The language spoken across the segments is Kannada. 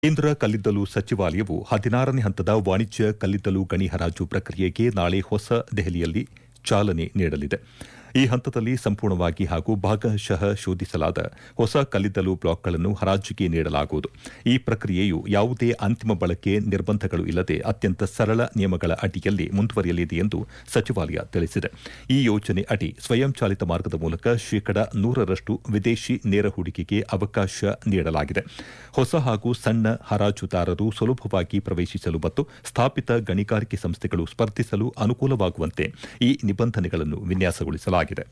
ಕೇಂದ್ರ ಕಲ್ಲಿದ್ದಲು ಸಚಿವಾಲಯವು ಹದಿನಾರನೇ ಹಂತದ ವಾಣಿಜ್ಯ ಕಲ್ಲಿದ್ದಲು ಗಣಿ ಹರಾಜು ಪ್ರಕ್ರಿಯೆಗೆ ನಾಳೆ ಹೊಸ ದೆಹಲಿಯಲ್ಲಿ ಚಾಲನೆ ನೀಡಲಿದೆ ಈ ಹಂತದಲ್ಲಿ ಸಂಪೂರ್ಣವಾಗಿ ಹಾಗೂ ಭಾಗಶಃ ಶೋಧಿಸಲಾದ ಹೊಸ ಕಲ್ಲಿದ್ದಲು ಬ್ಲಾಕ್ಗಳನ್ನು ಹರಾಜಿಗೆ ನೀಡಲಾಗುವುದು ಈ ಪ್ರಕ್ರಿಯೆಯು ಯಾವುದೇ ಅಂತಿಮ ಬಳಕೆ ನಿರ್ಬಂಧಗಳು ಇಲ್ಲದೆ ಅತ್ಯಂತ ಸರಳ ನಿಯಮಗಳ ಅಡಿಯಲ್ಲಿ ಮುಂದುವರಿಯಲಿದೆ ಎಂದು ಸಚಿವಾಲಯ ತಿಳಿಸಿದೆ ಈ ಯೋಜನೆ ಅಡಿ ಸ್ವಯಂಚಾಲಿತ ಮಾರ್ಗದ ಮೂಲಕ ಶೇಕಡ ನೂರರಷ್ಟು ವಿದೇಶಿ ನೇರ ಹೂಡಿಕೆಗೆ ಅವಕಾಶ ನೀಡಲಾಗಿದೆ ಹೊಸ ಹಾಗೂ ಸಣ್ಣ ಹರಾಜುದಾರರು ಸುಲಭವಾಗಿ ಪ್ರವೇಶಿಸಲು ಮತ್ತು ಸ್ಥಾಪಿತ ಗಣಿಗಾರಿಕೆ ಸಂಸ್ಥೆಗಳು ಸ್ಪರ್ಧಿಸಲು ಅನುಕೂಲವಾಗುವಂತೆ ಈ ನಿಬಂಧನೆಗಳನ್ನು ವಿನ್ಯಾಸಗೊಳಿಸಲಾಗಿದೆ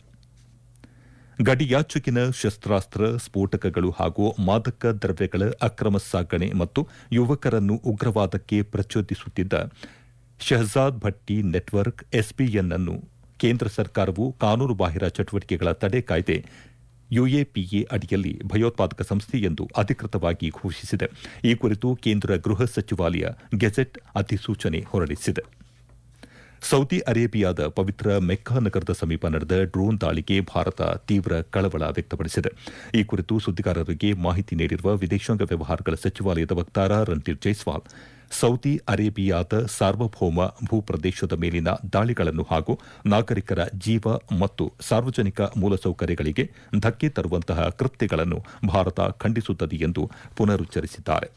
ಗಡಿಯಾಚೆಗಿನ ಶಸ್ತ್ರಾಸ್ತ್ರ ಸ್ಫೋಟಕಗಳು ಹಾಗೂ ಮಾದಕ ದ್ರವ್ಯಗಳ ಅಕ್ರಮ ಸಾಗಣೆ ಮತ್ತು ಯುವಕರನ್ನು ಉಗ್ರವಾದಕ್ಕೆ ಪ್ರಚೋದಿಸುತ್ತಿದ್ದ ಶಹಜಾದ್ ಭಟ್ಟಿ ನೆಟ್ವರ್ಕ್ ಎಸ್ಪಿಎನ್ ಅನ್ನು ಕೇಂದ್ರ ಸರ್ಕಾರವು ಕಾನೂನುಬಾಹಿರ ಚಟುವಟಿಕೆಗಳ ತಡೆ ಕಾಯ್ದೆ ಯುಎಪಿಎ ಅಡಿಯಲ್ಲಿ ಭಯೋತ್ಪಾದಕ ಸಂಸ್ಥೆ ಎಂದು ಅಧಿಕೃತವಾಗಿ ಘೋಷಿಸಿದೆ ಈ ಕುರಿತು ಕೇಂದ್ರ ಗೃಹ ಸಚಿವಾಲಯ ಗೆಜೆಟ್ ಅಧಿಸೂಚನೆ ಹೊರಡಿಸಿದೆ ಸೌದಿ ಅರೇಬಿಯಾದ ಪವಿತ್ರ ಮೆಕ್ಕಾ ನಗರದ ಸಮೀಪ ನಡೆದ ಡ್ರೋನ್ ದಾಳಿಗೆ ಭಾರತ ತೀವ್ರ ಕಳವಳ ವ್ಯಕ್ತಪಡಿಸಿದೆ ಈ ಕುರಿತು ಸುದ್ದಿಗಾರರಿಗೆ ಮಾಹಿತಿ ನೀಡಿರುವ ವಿದೇಶಾಂಗ ವ್ಯವಹಾರಗಳ ಸಚಿವಾಲಯದ ವಕ್ತಾರ ರಣಧೀರ್ ಜೈಸ್ವಾಲ್ ಸೌದಿ ಅರೇಬಿಯಾದ ಸಾರ್ವಭೌಮ ಭೂಪ್ರದೇಶದ ಮೇಲಿನ ದಾಳಿಗಳನ್ನು ಹಾಗೂ ನಾಗರಿಕರ ಜೀವ ಮತ್ತು ಸಾರ್ವಜನಿಕ ಮೂಲಸೌಕರ್ಯಗಳಿಗೆ ಧಕ್ಕೆ ತರುವಂತಹ ಕೃತ್ಯಗಳನ್ನು ಭಾರತ ಖಂಡಿಸುತ್ತದೆ ಎಂದು ಪುನರುಚ್ಚರಿಸಿದ್ದಾರೆ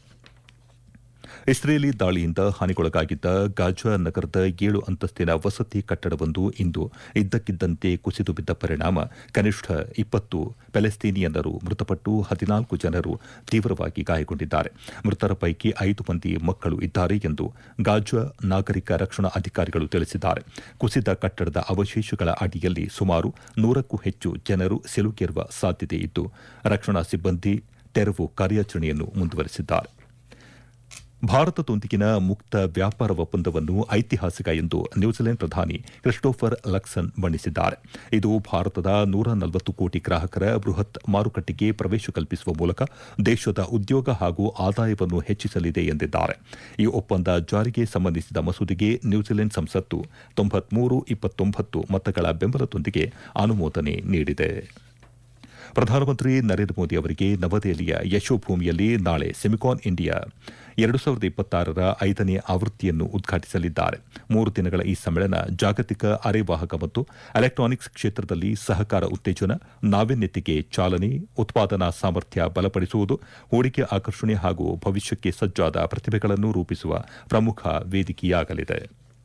ಇಸ್ರೇಲಿ ದಾಳಿಯಿಂದ ಹಾನಿಗೊಳಗಾಗಿದ್ದ ಗಾಜಾ ನಗರದ ಏಳು ಅಂತಸ್ತಿನ ವಸತಿ ಕಟ್ಟಡವೊಂದು ಇಂದು ಇದ್ದಕ್ಕಿದ್ದಂತೆ ಕುಸಿದು ಬಿದ್ದ ಪರಿಣಾಮ ಕನಿಷ್ಠ ಇಪ್ಪತ್ತು ಪ್ಯಾಲೆಸ್ತೀನಿಯನ್ನರು ಮೃತಪಟ್ಟು ಹದಿನಾಲ್ಕು ಜನರು ತೀವ್ರವಾಗಿ ಗಾಯಗೊಂಡಿದ್ದಾರೆ ಮೃತರ ಪೈಕಿ ಐದು ಮಂದಿ ಮಕ್ಕಳು ಇದ್ದಾರೆ ಎಂದು ಗಾಜಾ ನಾಗರಿಕ ರಕ್ಷಣಾ ಅಧಿಕಾರಿಗಳು ತಿಳಿಸಿದ್ದಾರೆ ಕುಸಿದ ಕಟ್ಟಡದ ಅವಶೇಷಗಳ ಅಡಿಯಲ್ಲಿ ಸುಮಾರು ನೂರಕ್ಕೂ ಹೆಚ್ಚು ಜನರು ಸಿಲುಕಿರುವ ಸಾಧ್ಯತೆ ಇದ್ದು ರಕ್ಷಣಾ ಸಿಬ್ಬಂದಿ ತೆರವು ಕಾರ್ಯಾಚರಣೆಯನ್ನು ಮುಂದುವರೆಸಿದ್ದಾರೆ ಭಾರತದೊಂದಿಗಿನ ಮುಕ್ತ ವ್ಯಾಪಾರ ಒಪ್ಪಂದವನ್ನು ಐತಿಹಾಸಿಕ ಎಂದು ನ್ಯೂಜಿಲೆಂಡ್ ಪ್ರಧಾನಿ ಕ್ರಿಸ್ಟೋಫರ್ ಲಕ್ಸನ್ ಬಣ್ಣಿಸಿದ್ದಾರೆ ಇದು ಭಾರತದ ನೂರ ನಲವತ್ತು ಕೋಟಿ ಗ್ರಾಹಕರ ಬೃಹತ್ ಮಾರುಕಟ್ಟೆಗೆ ಪ್ರವೇಶ ಕಲ್ಪಿಸುವ ಮೂಲಕ ದೇಶದ ಉದ್ಯೋಗ ಹಾಗೂ ಆದಾಯವನ್ನು ಹೆಚ್ಚಿಸಲಿದೆ ಎಂದಿದ್ದಾರೆ ಈ ಒಪ್ಪಂದ ಜಾರಿಗೆ ಸಂಬಂಧಿಸಿದ ಮಸೂದೆಗೆ ನ್ಯೂಜಿಲೆಂಡ್ ಸಂಸತ್ತು ತೊಂಬತ್ಮೂರು ಇಪ್ಪತ್ತೊಂಬತ್ತು ಮತಗಳ ಬೆಂಬಲದೊಂದಿಗೆ ಅನುಮೋದನೆ ನೀಡಿದೆ ಪ್ರಧಾನಮಂತ್ರಿ ನರೇಂದ್ರ ಮೋದಿ ಅವರಿಗೆ ನವದೆಹಲಿಯ ಯಶೋಭೂಮಿಯಲ್ಲಿ ನಾಳೆ ಸೆಮಿಕಾನ್ ಇಂಡಿಯಾ ಎರಡು ಸಾವಿರದ ಇಪ್ಪತ್ತಾರರ ಐದನೇ ಆವೃತ್ತಿಯನ್ನು ಉದ್ಘಾಟಿಸಲಿದ್ದಾರೆ ಮೂರು ದಿನಗಳ ಈ ಸಮ್ಮೇಳನ ಜಾಗತಿಕ ಅರೆವಾಹಕ ಮತ್ತು ಎಲೆಕ್ಟ್ರಾನಿಕ್ಸ್ ಕ್ಷೇತ್ರದಲ್ಲಿ ಸಹಕಾರ ಉತ್ತೇಜನ ನಾವೀನ್ಯತೆಗೆ ಚಾಲನೆ ಉತ್ಪಾದನಾ ಸಾಮರ್ಥ್ಯ ಬಲಪಡಿಸುವುದು ಹೂಡಿಕೆ ಆಕರ್ಷಣೆ ಹಾಗೂ ಭವಿಷ್ಯಕ್ಕೆ ಸಜ್ಜಾದ ಪ್ರತಿಭೆಗಳನ್ನು ರೂಪಿಸುವ ಪ್ರಮುಖ ವೇದಿಕೆಯಾಗಲಿದೆ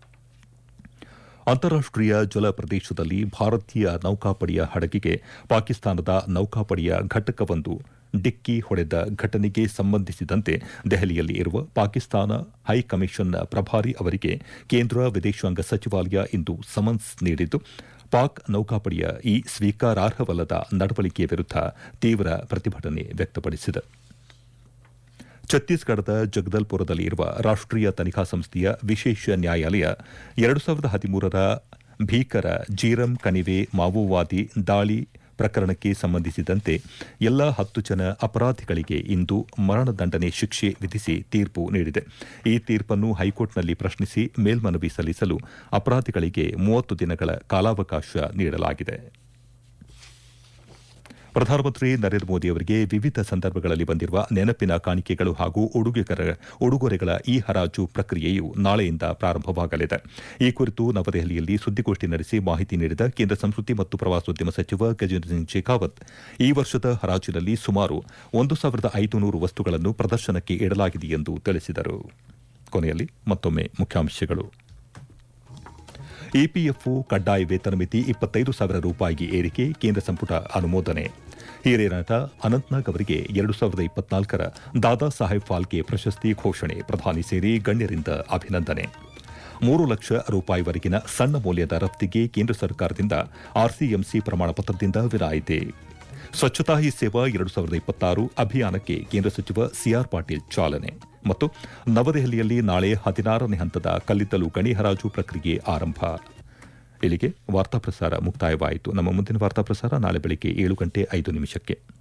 ಅಂತಾರಾಷ್ಟೀಯ ಜಲ ಪ್ರದೇಶದಲ್ಲಿ ಭಾರತೀಯ ನೌಕಾಪಡೆಯ ಹಡಗಿಗೆ ಪಾಕಿಸ್ತಾನದ ನೌಕಾಪಡೆಯ ಘಟಕವೊಂದು ಡಿಕ್ಕಿ ಹೊಡೆದ ಘಟನೆಗೆ ಸಂಬಂಧಿಸಿದಂತೆ ದೆಹಲಿಯಲ್ಲಿ ಇರುವ ಪಾಕಿಸ್ತಾನ ಹೈಕಮಿಷನ್ನ ಪ್ರಭಾರಿ ಅವರಿಗೆ ಕೇಂದ್ರ ವಿದೇಶಾಂಗ ಸಚಿವಾಲಯ ಇಂದು ಸಮನ್ಸ್ ನೀಡಿದ್ದು ಪಾಕ್ ನೌಕಾಪಡೆಯ ಈ ಸ್ವೀಕಾರಾರ್ಹವಲ್ಲದ ನಡವಳಿಕೆಯ ವಿರುದ್ಧ ತೀವ್ರ ಪ್ರತಿಭಟನೆ ವ್ಯಕ್ತಪಡಿಸಿದೆ ಛತ್ತೀಸ್ಗಢದ ಜಗದಲ್ಪುರದಲ್ಲಿ ಇರುವ ರಾಷ್ಟೀಯ ತನಿಖಾ ಸಂಸ್ಥೆಯ ವಿಶೇಷ ನ್ಯಾಯಾಲಯ ಎರಡು ಸಾವಿರದ ಹದಿಮೂರರ ಭೀಕರ ಜೀರಂ ಕಣಿವೆ ಮಾವೋವಾದಿ ದಾಳಿ ಪ್ರಕರಣಕ್ಕೆ ಸಂಬಂಧಿಸಿದಂತೆ ಎಲ್ಲ ಹತ್ತು ಜನ ಅಪರಾಧಿಗಳಿಗೆ ಇಂದು ಮರಣದಂಡನೆ ಶಿಕ್ಷೆ ವಿಧಿಸಿ ತೀರ್ಪು ನೀಡಿದೆ ಈ ತೀರ್ಪನ್ನು ಹೈಕೋರ್ಟ್ನಲ್ಲಿ ಪ್ರಶ್ನಿಸಿ ಮೇಲ್ಮನವಿ ಸಲ್ಲಿಸಲು ಅಪರಾಧಿಗಳಿಗೆ ಮೂವತ್ತು ದಿನಗಳ ಕಾಲಾವಕಾಶ ನೀಡಲಾಗಿದೆ ಪ್ರಧಾನಮಂತ್ರಿ ನರೇಂದ್ರ ಮೋದಿ ಅವರಿಗೆ ವಿವಿಧ ಸಂದರ್ಭಗಳಲ್ಲಿ ಬಂದಿರುವ ನೆನಪಿನ ಕಾಣಿಕೆಗಳು ಹಾಗೂ ಉಡುಗೊರೆಗಳ ಈ ಹರಾಜು ಪ್ರಕ್ರಿಯೆಯು ನಾಳೆಯಿಂದ ಪ್ರಾರಂಭವಾಗಲಿದೆ ಈ ಕುರಿತು ನವದೆಹಲಿಯಲ್ಲಿ ಸುದ್ದಿಗೋಷ್ಠಿ ನಡೆಸಿ ಮಾಹಿತಿ ನೀಡಿದ ಕೇಂದ್ರ ಸಂಸ್ಕೃತಿ ಮತ್ತು ಪ್ರವಾಸೋದ್ಯಮ ಸಚಿವ ಗಜೇಂದ್ರ ಸಿಂಗ್ ಶೇಖಾವತ್ ಈ ವರ್ಷದ ಹರಾಜಿನಲ್ಲಿ ಸುಮಾರು ಒಂದು ಸಾವಿರದ ಐದುನೂರು ವಸ್ತುಗಳನ್ನು ಪ್ರದರ್ಶನಕ್ಕೆ ಇಡಲಾಗಿದೆ ಎಂದು ತಿಳಿಸಿದರು ಕೊನೆಯಲ್ಲಿ ಮತ್ತೊಮ್ಮೆ ಮುಖ್ಯಾಂಶಗಳು ಇಪಿಎಫ್ಒ ಕಡ್ಡಾಯ ವೇತನ ಮಿತಿ ಇಪ್ಪತ್ತೈದು ಸಾವಿರ ರೂಪಾಯಿಗೆ ಏರಿಕೆ ಕೇಂದ್ರ ಸಂಪುಟ ಅನುಮೋದನೆ ಹಿರಿಯ ನಟ ಅನಂತ್ನಾಗ್ ಅವರಿಗೆ ಎರಡು ಸಾವಿರದ ಇಪ್ಪತ್ನಾಲ್ಕರ ದಾದಾ ಸಾಹೇಬ್ ಫಾಲ್ಕೆ ಪ್ರಶಸ್ತಿ ಘೋಷಣೆ ಪ್ರಧಾನಿ ಸೇರಿ ಗಣ್ಯರಿಂದ ಅಭಿನಂದನೆ ಮೂರು ಲಕ್ಷ ರೂಪಾಯಿವರೆಗಿನ ಸಣ್ಣ ಮೌಲ್ಯದ ರಫ್ತಿಗೆ ಕೇಂದ್ರ ಸರ್ಕಾರದಿಂದ ಆರ್ಸಿಎಂಸಿ ಪ್ರಮಾಣ ಪತ್ರದಿಂದ ವಿನಾಯಿತಿ ಸ್ವಚ್ಛತಾ ಹಿ ಸೇವಾ ಎರಡು ಸಾವಿರದ ಇಪ್ಪತ್ತಾರು ಅಭಿಯಾನಕ್ಕೆ ಕೇಂದ್ರ ಸಚಿವ ಸಿಆರ್ ಪಾಟೀಲ್ ಚಾಲನೆ ಮತ್ತು ನವದೆಹಲಿಯಲ್ಲಿ ನಾಳೆ ಹದಿನಾರನೇ ಹಂತದ ಕಲ್ಲಿದ್ದಲು ಗಣಿ ಹರಾಜು ಪ್ರಕ್ರಿಯೆ ಆರಂಭ ಇಲ್ಲಿಗೆ ವಾರ್ತಾ ಪ್ರಸಾರ ಮುಕ್ತಾಯವಾಯಿತು ನಮ್ಮ ಮುಂದಿನ ವಾರ್ತಾ ಪ್ರಸಾರ ನಾಳೆ ಬೆಳಿಗ್ಗೆ ಏಳು ಗಂಟೆ ಐದು ನಿಮಿಷಕ್ಕೆ